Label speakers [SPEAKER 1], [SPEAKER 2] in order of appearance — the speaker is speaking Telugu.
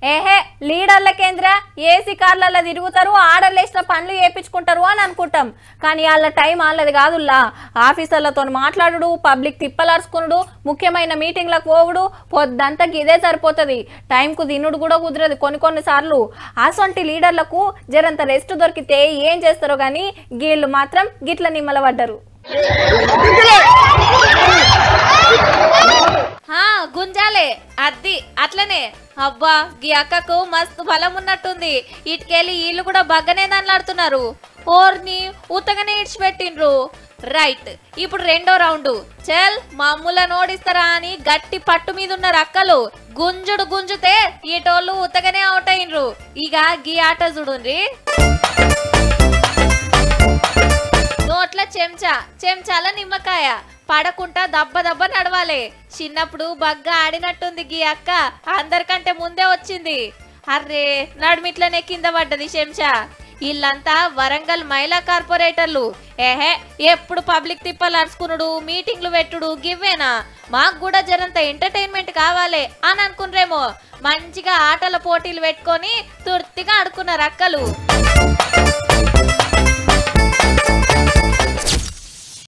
[SPEAKER 1] ఏహే లీడర్ల కేంద్ర ఏసీ కార్లలో తిరుగుతారు ఆర్డర్లు పనులు చేయించుకుంటారు అని అనుకుంటాం కానీ వాళ్ళ టైం వాళ్ళది కాదుల్లా ఆఫీసర్లతో మాట్లాడుడు పబ్లిక్ తిప్పలార్చుకునుడు ముఖ్యమైన మీటింగ్లకు పోవుడు పొద్దంతా ఇదే సరిపోతుంది టైంకు తినుడు కూడా కుదరదు కొన్ని కొన్ని సార్లు అసొంటి లీడర్లకు జరంత రెస్ట్ దొరికితే ఏం చేస్తారో కానీ గీళ్ళు మాత్రం గిట్ల నిమ్మలబడ్డరు
[SPEAKER 2] హా గుంజాలే అద్ది అట్లనే అబ్బా గీ అక్కకు మస్తు బలం ఉన్నట్టుంది ఇటుకెళ్ళి వీళ్ళు కూడా బగ్గనే దానిలాడుతున్నారు ఓర్ని ఉత్తగానే ఇడిచిపెట్టిండ్రు రైట్ ఇప్పుడు రెండో రౌండ్ చల్ మమ్ములను ఓడిస్తారా అని గట్టి పట్టు మీద ఉన్నారు అక్కలు గుంజుడు గుంజుతే ఈటోళ్ళు ఉత్తగానే అవుట్ అయిండ్రు ఇక గీ ఆట చూడుండ్రి నోట్ల చెంచా చెంచాల నిమ్మకాయ పడకుండా దబ్బ దబ్బ నడవాలి చిన్నప్పుడు బగ్గ ఆడినట్టుంది గీ అక్క అందరికంటే ముందే వచ్చింది అర్రే నడుమిట్లనే కింద పడ్డది చెంచా వీళ్ళంతా వరంగల్ మహిళా కార్పొరేటర్లు ఏహే ఎప్పుడు పబ్లిక్ తిప్పలు అరుచుకునుడు మీటింగ్లు పెట్టుడు గివ్వేనా మాకు కూడా జరంత ఎంటర్టైన్మెంట్ కావాలి అని అనుకున్రేమో మంచిగా ఆటల పోటీలు పెట్టుకొని తుర్తిగా ఆడుకున్నారు అక్కలు